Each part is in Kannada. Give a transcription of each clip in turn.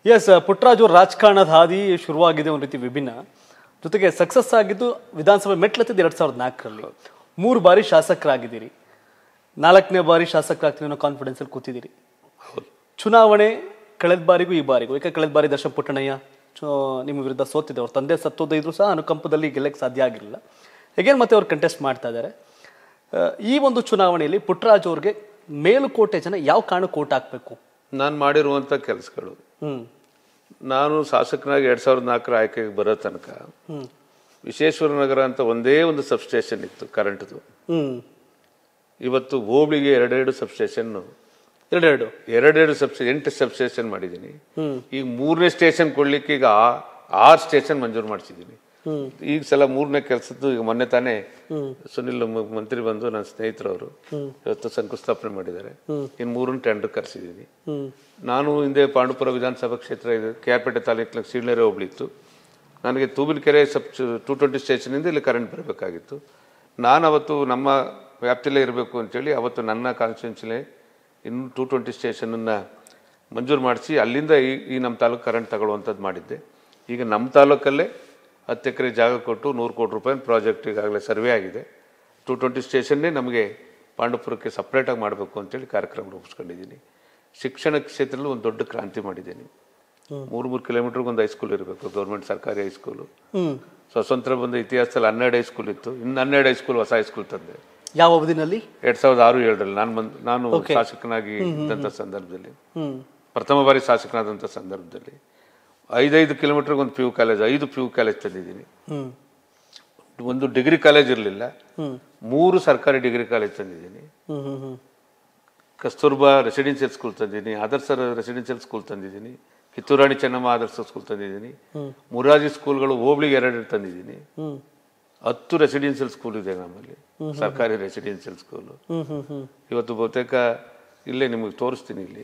ಎಸ್ ಪುಟ್ಟರಾಜು ಅವ್ರ ರಾಜಕಾರಣದ ಹಾದಿ ಶುರುವಾಗಿದೆ ಒಂದು ರೀತಿ ವಿಭಿನ್ನ ಜೊತೆಗೆ ಸಕ್ಸಸ್ ಆಗಿದ್ದು ವಿಧಾನಸಭೆ ಮೆಟ್ಲತ್ತಿದ್ದು ಎರಡ್ ಸಾವಿರದ ನಾಲ್ಕರಲ್ಲಿ ಮೂರು ಬಾರಿ ಶಾಸಕರಾಗಿದ್ದೀರಿ ನಾಲ್ಕನೇ ಬಾರಿ ಶಾಸಕರಾಗ್ತೀನಿ ಅನ್ನೋ ಕಾನ್ಫಿಡೆನ್ಸ್ ಅಲ್ಲಿ ಕೂತಿದ್ದೀರಿ ಚುನಾವಣೆ ಕಳೆದ ಬಾರಿಗೂ ಈ ಬಾರಿಗೂ ಯಾಕೆ ಕಳೆದ ಬಾರಿ ದರ್ಶನ್ ಪುಟ್ಟಣಯ್ಯ ಚು- ನಿಮ್ಮ ವಿರುದ್ಧ ಸೋತಿದೆ ಅವ್ರ ತಂದೆ ಸತ್ತೋದಿದ್ರು ಸಹ ಅನುಕಂಪದಲ್ಲಿ ಗೆಲ್ಲಕ್ಕೆ ಸಾಧ್ಯ ಆಗಿರಲಿಲ್ಲ ಹೇಗೇನು ಮತ್ತೆ ಅವ್ರು ಕಂಟೆಸ್ಟ್ ಮಾಡ್ತಾ ಇದ್ದಾರೆ ಆ, ಈ ಒಂದು ಚುನಾವಣೆಯಲ್ಲಿ ಪುಟ್ಟರಾಜು ಅವ್ರಿಗೆ ಮೇಲುಕೋಟೆ ಜನ ಯಾವ ಕಾರಣಕ್ಕೆ ಓಟ್ ಹಾಕ್ಬೇಕು ನಾನು ಮಾಡಿರುವಂಥ ಕೆಲಸಗಳು ಹ್ಮ್ ನಾನು ಶಾಸಕನಾಗಿ ಎರಡು ಸಾವಿರದ ನಾಲ್ಕರ ಆಯ್ಕೆಗೆ ಬರೋ ತನಕ ವಿಶ್ವೇಶ್ವರ ನಗರ ಅಂತ ಒಂದೇ ಒಂದು ಸಬ್ಸ್ಟೇಷನ್ ಇತ್ತು ಕರೆಂಟ್ದು ಹ್ಮ್ ಇವತ್ತು ಹೋಬಳಿಗೆ ಎರಡೆರಡು ಸಬ್ಸ್ಟೇಷನ್ ಎರಡೆರಡು ಎರಡೆರಡು ಸಬ್ಸ್ಟೇ ಎಂಟು ಸಬ್ಸ್ಟೇಷನ್ ಮಾಡಿದ್ದೀನಿ ಈಗ ಮೂರನೇ ಸ್ಟೇಷನ್ ಕೊಡ್ಲಿಕ್ಕೆ ಈಗ ಆ- ಆರು ಸ್ಟೇಷನ್ ಮಂಜೂರು ಮಾಡಿಸಿದ್ದೀನಿ ಈಗ ಸಲ ಮೂರನೇ ಕೆಲಸದ್ದು ಈಗ ಮೊನ್ನೆ ತಾನೇ ಸುನಿಲ್ ಮ- ಮಂತ್ರಿ ಬಂದು ನನ್ನ ಸ್ನೇಹಿತರವರು ಇವತ್ತು ಶಂಕುಸ್ಥಾಪನೆ ಮಾಡಿದ್ದಾರೆ ಇನ್ನು ಮೂರನ್ನು ಟೆಂಡರ್ ಕರೆಸಿದ್ದೀನಿ ನಾನು ಹಿಂದೆ ಪಾಂಡುಪುರ ವಿಧಾನಸಭಾ ಕ್ಷೇತ್ರ ಇದೆ ಕೆ ಆರ್ ಪೇಟೆ ತಾಲೂಕಿನ ಸೀಳ್ನೆರೆ ಹೋಬಳಿ ಇತ್ತು ನನಗೆ ತೂಬಿನಕೆರೆ ಸಬ್ ಟೂ ಟ್ವೆಂಟಿ ಸ್ಟೇಷನಿಂದ ಇಲ್ಲಿ ಕರೆಂಟ್ ಬರಬೇಕಾಗಿತ್ತು ನಾನು ಅವತ್ತು ನಮ್ಮ ವ್ಯಾಪ್ತಿಯಲ್ಲೇ ಇರಬೇಕು ಅಂತೇಳಿ ಅವತ್ತು ನನ್ನ ಕಾನ್ಸ್ಟಿಟ್ಯೂನ್ಸಿಲೇ ಇನ್ನು ಟೂ ಟ್ವೆಂಟಿ ಸ್ಟೇಷನನ್ನು ಮಂಜೂರು ಮಾಡಿಸಿ ಅಲ್ಲಿಂದ ಈ ಈ ನಮ್ಮ ತಾಲೂಕು ಕರೆಂಟ್ ತಗೊಳ್ಳುವಂಥದ್ದು ಮಾಡಿದ್ದೆ ಈಗ ನಮ್ಮ ತಾಲೂಕಲ್ಲೇ ಹತ್ತು ಎಕರೆ ಜಾಗ ಕೊಟ್ಟು ನೂರು ಕೋಟಿ ರೂಪಾಯಿ ಪ್ರಾಜೆಕ್ಟ್ ಈಗಾಗಲೇ ಸರ್ವೆ ಆಗಿದೆ ಟೂ ಟ್ವೆಂಟಿ ಸ್ಟೇಷನ್ನೇ ನಮಗೆ ಪಾಂಡುಪುರಕ್ಕೆ ಸಪ್ರೇಟಾಗಿ ಮಾಡಬೇಕು ಅಂತೇಳಿ ಕಾರ್ಯಕ್ರಮ ರೂಪಿಸ್ಕೊಂಡಿದ್ದೀನಿ ಶಿಕ್ಷಣ ಕ್ಷೇತ್ರದಲ್ಲಿ ಒಂದು ದೊಡ್ಡ ಕ್ರಾಂತಿ ಮಾಡಿದ್ದೀನಿ ಮೂರು ಮೂರು ಕಿಲೋಮೀಟರ್ಗೆ ಒಂದು ಹೈಸ್ಕೂಲ್ ಇರಬೇಕು ಗೌರ್ಮೆಂಟ್ ಸರ್ಕಾರಿ ಹೈಸ್ಕೂಲು ಹ್ಮ್ ಸ್ವತಂತ್ರ ಬಂದ ಇತಿಹಾಸದಲ್ಲಿ ಹನ್ನೆರಡು ಹೈಸ್ಕೂಲ್ ಇತ್ತು ಇನ್ನು ಹನ್ನೆರಡು ಹೈಸ್ಕೂಲ್ ಹೊಸ ಹೈಸ್ಕೂಲ್ ತಂದೆ ಯಾವ ಅವಧಿನಲ್ಲಿ ಎರಡ್ ಸಾವಿರದ ಆರು ಏಳರಲ್ಲಿ ನಾನು ಬಂದು ನಾನು ಶಾಸಕನಾಗಿ ಇದ್ದಂಥ ಸಂದರ್ಭದಲ್ಲಿ ಹ್ಮ್ ಪ್ರಥಮ ಬಾರಿ ಶಾಸಕನಾದಂಥ ಸಂದರ್ಭದಲ್ಲಿ ಐದೈದು ಕಿಲೋಮೀಟರ್ಗೆ ಒಂದು ಪಿ ಯು ಕಾಲೇಜ್ ಐದು ಪಿ ಯು ಕಾಲೇಜ್ ತಂದಿದ್ದೀನಿ ಹ್ಮ್ ಒಂದು ಡಿಗ್ರಿ ಕಾಲೇಜ್ ಇರಲಿಲ್ಲ ಮೂರು ಸರ್ಕಾರಿ ಡಿಗ್ರಿ ಕಾಲೇಜ್ ತಂದಿದ್ದೀನಿ ಹ್ಮ್ ಹ್ಮ್ ಹ್ಮ್ ಕಸ್ತೂರ್ಬಾ ರೆಸಿಡೆನ್ಷಿಯಲ್ ಸ್ಕೂಲ್ ತಂದಿದ್ದೀನಿ ಆದರ್ಶ ರೆಸಿಡೆನ್ಷಿಯಲ್ ಸ್ಕೂಲ್ ತಂದಿದ್ದೀನಿ ಕಿತ್ತೂರಾಣಿ ಚೆನ್ನಮ್ಮ ಆದರ್ಶ ಸ್ಕೂಲ್ ತಂದಿದ್ದೀನಿ ಮುರಾಜಿ ಸ್ಕೂಲ್ಗಳು ಹೋಬಳಿಗೆ ಎರಡು ತಂದಿದ್ದೀನಿ ಹ್ಮ್ ಹತ್ತು ರೆಸಿಡೆನ್ಷಿಯಲ್ ಸ್ಕೂಲ್ ಇದೆ ನಮ್ಮಲ್ಲಿ ಸರ್ಕಾರಿ ರೆಸಿಡೆನ್ಷಿಯಲ್ ಸ್ಕೂಲು ಹ್ಮ್ ಹ್ಮ್ ಹ್ಮ್ ಇವತ್ತು ಬಹುತೇಕ ಇಲ್ಲೇ ನಿಮಗೆ ತೋರಿಸ್ತೀನಿ ಇಲ್ಲಿ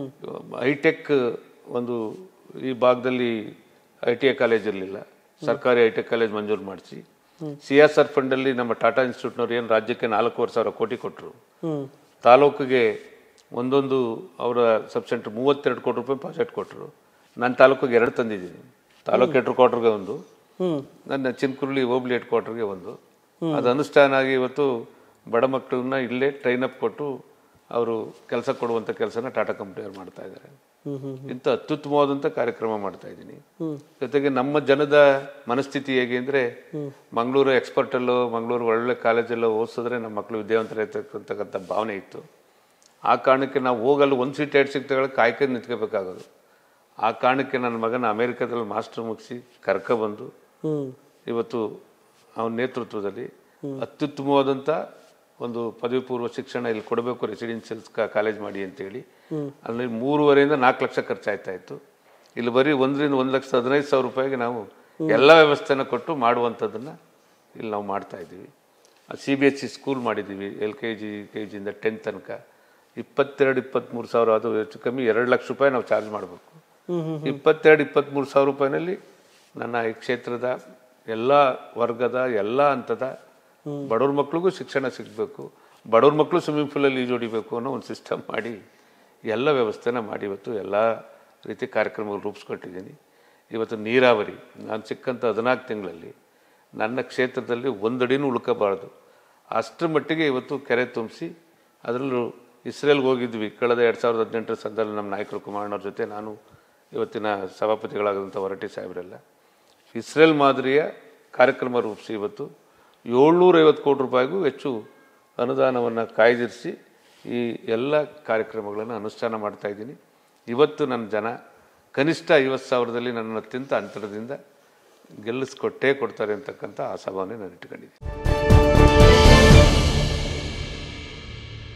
ಹೈಟೆಕ್ ಒಂದು ಈ ಭಾಗದಲ್ಲಿ ಐ ಟಿ ಐ ಕಾಲೇಜ್ ಇರಲಿಲ್ಲ ಸರ್ಕಾರಿ ಐ ಟಿ ಐ ಕಾಲೇಜ್ ಮಂಜೂರು ಮಾಡಿಸಿ ಸಿ ಎಸ್ ಆರ್ ಫಂಡಲ್ಲಿ ನಮ್ಮ ಟಾಟಾ ಇನ್ಸ್ಟಿಟ್ಯೂಟ್ನವ್ರು ಏನು ರಾಜ್ಯಕ್ಕೆ ನಾಲ್ಕೂವರೆ ಸಾವಿರ ಕೋಟಿ ಕೊಟ್ಟರು ಹ್ಮ್ ತಾಲೂಕಿಗೆ ಒಂದೊಂದು ಅವರ ಸಬ್ ಸೆಂಟರ್ ಮೂವತ್ತೆರಡು ಕೋಟಿ ರೂಪಾಯಿ ಪ್ರಾಜೆಕ್ಟ್ ಕೊಟ್ಟರು ನನ್ನ ತಾಲೂಕಿಗೆ ಎರಡು ತಂದಿದ್ದೀನಿ ತಾಲೂಕು ಹೆಡ್ ಕ್ವಾರ್ಟರ್ಗೆ ಒಂದು ಹ್ಮ್ ನನ್ನ ಚಿನ್ಕುರ್ಳಿ ಹೋಬ್ಳಿ ಹೆಡ್ ಕ್ವಾರ್ಟರ್ಗೆ ಒಂದು ಅದು ಅನುಷ್ಠಾನ ಆಗಿ ಇವತ್ತು ಬಡ ಮಕ್ಕಳನ್ನ ಇಲ್ಲೇ ಟ್ರೈನ್ ಅಪ್ ಕೊಟ್ಟು ಅವರು ಕೆಲಸ ಕೊಡುವಂಥ ಕೆಲಸನ ಟಾಟಾ ಕಂಪ್ನಿಯವ್ರು ಮಾಡ್ತಾ ಇದ್ದಾರೆ ಹ್ಮ್ ಹ್ಮ್ ಇಂಥ ಅತ್ಯುತ್ತಮವಾದಂಥ ಕಾರ್ಯಕ್ರಮ ಮಾಡ್ತಾ ಇದ್ದೀನಿ ಜೊತೆಗೆ ನಮ್ಮ ಜನದ ಮನಸ್ಥಿತಿ ಹೇಗೆ ಅಂದರೆ ಮಂಗಳೂರು ಎಕ್ಸ್ಪರ್ಟಲ್ಲೋ ಮಂಗಳೂರು ಒಳ್ಳೆ ಕಾಲೇಜಲ್ಲೋ ಓದಿಸಿದ್ರೆ ನಮ್ಮ ಮಕ್ಕಳು ವಿದ್ಯಾವಂತರಾಗಿರ್ತಕ್ಕಂಥ ಭಾವನೆ ಇತ್ತು ಆ ಕಾರಣಕ್ಕೆ ನಾವು ಹೋಗಲು ಒಂದು ಸೀಟ್ ಎರಡು ಸೀಟ್ ತಗೊಳ್ಳೋ ಕಾಯ್ಕೊಂಡು ನಿಂತ್ಕೋಬೇಕಾಗೋದು ಆ ಕಾರಣಕ್ಕೆ ನನ್ನ ಮಗನ ಅಮೇರಿಕಾದಲ್ಲಿ ಮಾಸ್ಟರ್ ಮುಗಿಸಿ ಕರ್ಕೊಬಂದು ಹ್ಮ್ ಇವತ್ತು ಅವನ ನೇತೃತ್ವದಲ್ಲಿ ಅತ್ಯುತ್ತಮವಾದಂಥ ಒಂದು ಪದವಿ ಪೂರ್ವ ಶಿಕ್ಷಣ ಇಲ್ಲಿ ಕೊಡಬೇಕು ರೆಸಿಡೆನ್ಷಿಯಲ್ಸ್ ಕಾಲೇಜ್ ಮಾಡಿ ಅಂತೇಳಿ ಅಲ್ಲಿ ಮೂರುವರೆಯಿಂದ ನಾಲ್ಕು ಲಕ್ಷ ಖರ್ಚಾಯ್ತಾ ಇತ್ತು ಇಲ್ಲಿ ಬರೀ ಒಂದರಿಂದ ಒಂದು ಲಕ್ಷದ ಹದಿನೈದು ಸಾವಿರ ರೂಪಾಯಿಗೆ ನಾವು ಎಲ್ಲ ವ್ಯವಸ್ಥೆನ ಕೊಟ್ಟು ಮಾಡುವಂಥದ್ದನ್ನು ಇಲ್ಲಿ ನಾವು ಮಾಡ್ತಾ ಇದ್ದೀವಿ C B S C school ಮಾಡಿದ್ದೀವಿ ಎಲ್ ಕೆ ಜಿ ಕೆ ಜಿಯಿಂದ ಟೆಂತ್ ತನಕ ಇಪ್ಪತ್ತೆರಡು ಇಪ್ಪತ್ತ್ಮೂರು ಸಾವಿರ ಅದು ಹೆಚ್ಚು ಕಮ್ಮಿ ಎರಡು ಲಕ್ಷ ರೂಪಾಯಿ ನಾವು ಚಾರ್ಜ್ ಮಾಡಬೇಕು ಇಪ್ಪತ್ತೆರಡು ಇಪ್ಪತ್ತ್ಮೂರು ಸಾವಿರ ರೂಪಾಯಿನಲ್ಲಿ ನನ್ನ ಈ ಕ್ಷೇತ್ರದ ಎಲ್ಲ ವರ್ಗದ ಎಲ್ಲ ಹಂತದ ಬಡವ್ರ ಮಕ್ಳಿಗೂ ಶಿಕ್ಷಣ ಸಿಗಬೇಕು ಬಡವ್ರ ಮಕ್ಕಳು ಸ್ವಿಮ್ಮಿಂಗ್ ಪೂಲಲ್ಲಿ ಈಜೊಡಿಬೇಕು ಅನ್ನೋ ಒಂದು ಸಿಸ್ಟಮ್ ಮಾಡಿ ಎಲ್ಲ ವ್ಯವಸ್ಥೆನ ಮಾಡಿ ಇವತ್ತು ಎಲ್ಲ ರೀತಿ ಕಾರ್ಯಕ್ರಮಗಳು ರೂಪಿಸ್ಕೊಟ್ಟಿದ್ದೀನಿ ಇವತ್ತು ನೀರಾವರಿ ನಾನು ಸಿಕ್ಕಂಥ ಹದಿನಾಲ್ಕು ತಿಂಗಳಲ್ಲಿ ನನ್ನ ಕ್ಷೇತ್ರದಲ್ಲಿ ಒಂದಡಿನೂ ಉಳ್ಕೋಬಾರ್ದು ಅಷ್ಟರ ಮಟ್ಟಿಗೆ ಇವತ್ತು ಕೆರೆ ತುಂಬಿಸಿ ಅದರಲ್ಲೂ ಇಸ್ರೇಲ್ಗೆ ಹೋಗಿದ್ವಿ ಕಳೆದ ಎರಡು ಸಾವಿರದ ಹದಿನೆಂಟರ ಸಂದರ್ಭದಲ್ಲಿ ನಮ್ಮ ನಾಯಕರು ಕುಮಾರಣ್ಣವ್ರ ಜೊತೆ ನಾನು ಇವತ್ತಿನ ಸಭಾಪತಿಗಳಾದಂಥ ಹೊರಟಿ ಸಾಹೇಬರೆಲ್ಲ ಇಸ್ರೇಲ್ ಮಾದರಿಯ ಕಾರ್ಯಕ್ರಮ ರೂಪಿಸಿ ಇವತ್ತು ಏಳ್ನೂರೈವತ್ತು ಕೋಟಿ ರೂಪಾಯಿಗೂ ಹೆಚ್ಚು ಅನುದಾನವನ್ನು ಕಾಯ್ದಿರಿಸಿ ಈ ಎಲ್ಲ ಕಾರ್ಯಕ್ರಮಗಳನ್ನು ಅನುಷ್ಠಾನ ಮಾಡ್ತಾ ಇದ್ದೀನಿ ಇವತ್ತು ನನ್ನ ಜನ ಕನಿಷ್ಠ ಐವತ್ತು ಸಾವಿರದಲ್ಲಿ ನನ್ನ ಅತ್ಯಂತ ಅಂತರದಿಂದ ಗೆಲ್ಲಿಸ್ಕೊಟ್ಟೇ ಕೊಡ್ತಾರೆ ಅಂತಕ್ಕಂಥ ಆಶಾಭಾವನೆ ನಾನು ಇಟ್ಕೊಂಡಿದ್ದೀನಿ